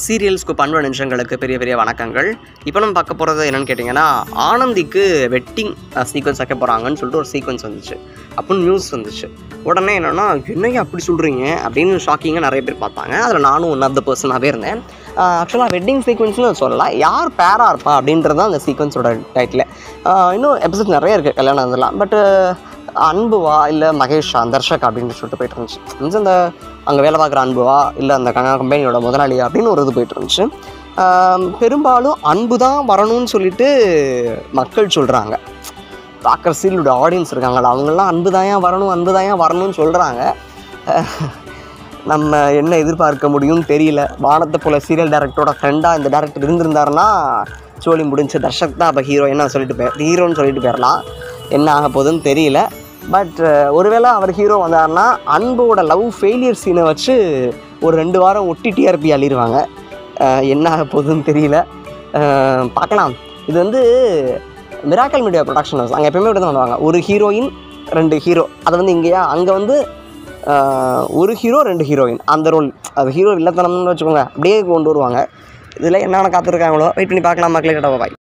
சீரியல்ஸ்க்கு பண்பு நிமிஷங்களுக்கு பெரிய பெரிய வணக்கங்கள் இப்போ நம்ம பார்க்க போகிறது என்னென்னு கேட்டிங்கன்னா ஆனந்திக்கு வெட்டிங் சீக்வன்ஸ் வைக்க போகிறாங்கன்னு சொல்லிட்டு ஒரு சீக்வன்ஸ் வந்துச்சு அப்படின்னு நியூஸ் வந்துச்சு உடனே என்னென்னா என்னையா அப்படி சொல்கிறீங்க அப்படின்னு ஷாக்கிங்காக நிறைய பேர் பார்த்தாங்க அதில் நானும் ஒன் ஆஃப் த பர்சனாகவே இருந்தேன் ஆக்சுவலாக வெட்டிங் சீக்வன்ஸ்னு சொல்லலாம் யார் பேராக இருப்பா அப்படின்றது தான் அந்த சீக்வன்ஸோட டைட்டில் இன்னும் எபிசோட் நிறைய இருக்குது கல்யாணம் இதெல்லாம் பட்டு அன்புவா இல்லை மகேஷா தர்ஷக் அப்படின்னு சொல்லிட்டு போயிட்டு இருந்துச்சு மீன்ஸ் அந்த அங்கே வேலை பார்க்குற அன்புவா இல்லை அந்த கம்பெனியோட முதலாளியா அப்படின்னு ஒரு இது போயிட்டு இருந்துச்சு ஆம், பெரும்பாலும் அன்பு தான் வரணும்னு சொல்லிட்டு மக்கள் சொல்கிறாங்க பார்க்குற சீரியலோட ஆடியன்ஸ் இருக்காங்களா அவங்கெல்லாம் அன்பு தான் ஏன் வரணும் அன்பு தான் ஏன் வரணும்னு சொல்கிறாங்க நம்ம என்ன எதிர்பார்க்க முடியும்னு தெரியல வானத்தை போல சீரியல் டேரக்டரோட ஃப்ரெண்டாக இந்த டேரக்டர் இருந்திருந்தாருன்னா சோழி முடிஞ்சு தர்ஷக் தான் அப்போ ஹீரோ என்ன சொல்லிட்டு போய் ஹீரோன்னு சொல்லிட்டு போயிடலாம் என்ன ஆக போகுதுன்னு தெரியல பட் ஒருவேளை அவர் ஹீரோ வந்தாருன்னா அன்போட லவ் ஃபெயிலியர் சீனை வச்சு ஒரு ரெண்டு வாரம் ஒட்டி டிஆர்பி அள்ளிடுவாங்க அஹ் என்ன ஆக போகுதுன்னு தெரியல அஹ் பார்க்கலாம் இது வந்து மிராக்கல் மீடியா ப்ரொடக்ஷன் ஹவுஸ் அங்கே எப்பயுமே இப்படி தான் பண்ணுவாங்க ஒரு ஹீரோயின் ரெண்டு ஹீரோ அது வந்து இங்கேயா அங்கே வந்து ஆஹ், ஒரு ஹீரோ ரெண்டு ஹீரோயின் அந்த ரோல் அது ஹீரோ இல்லத்தனம்னு வச்சுக்கோங்க அப்படியே கொண்டு வருவாங்க இதில் என்னென்ன காத்திருக்காங்களோ வெயிட் பண்ணி பார்க்கலாம் மக்களே கிட்ட பாய்